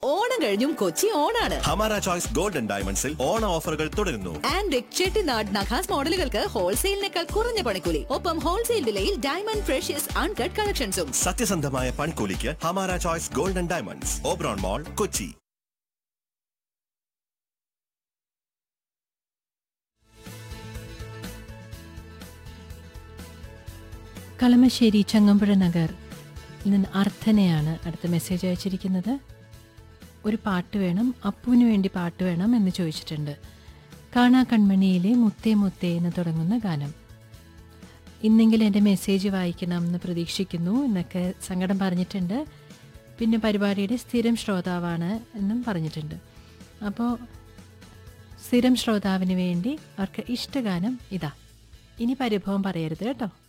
ഓണം കഴിഞ്ഞും കൊച്ചി ഓണാണ് ഹമാര ചോയ്സ് ഗോൾഡൻ ഡയമണ്ട്സിൽ ഓണ ഓഫറുകൾ തുടരുന്നു ആൻഡ് ചെട്ടിനാട് നഖാസ് മോഡലുകൾക്ക് ഹോൾസെയിലിനേക്കാൾ കുറഞ്ഞ പണിക്കൂലി ഒപ്പം ഹോൾസെയിൽ വിലയിൽ ഡയമണ്ട് ഫ്രഷ്യസ് അൺകട്ട് കളക്ഷൻസും സത്യസന്ധമായ പണിക്കൂലിക്ക് Hamara choice golden diamonds Oberon mall Kochi Kalamassery Changampuzha Nagar നിന്ന് അർത്ഥനയാണ് അടുത്ത മെസ്സേജ് അയച്ചിരിക്കുന്നത് ഒരു പാട്ട് വേണം അപ്പുവിന് വേണ്ടി പാട്ട് വേണം എന്ന് ചോദിച്ചിട്ടുണ്ട് കാണാ കൺമണിയിലെ മുത്തേ മുത്തേ എന്ന് തുടങ്ങുന്ന ഗാനം ഇന്നെങ്കിലും എൻ്റെ മെസ്സേജ് വായിക്കണം എന്ന് പ്രതീക്ഷിക്കുന്നു എന്നൊക്കെ സങ്കടം പറഞ്ഞിട്ടുണ്ട് പിന്നെ പരിപാടിയുടെ സ്ഥിരം ശ്രോതാവാണ് എന്നും പറഞ്ഞിട്ടുണ്ട് അപ്പോൾ സ്ഥിരം ശ്രോതാവിന് വേണ്ടി അവർക്ക് ഇഷ്ടഗാനം ഇതാ ഇനി പരിഭവം പറയരുത് കേട്ടോ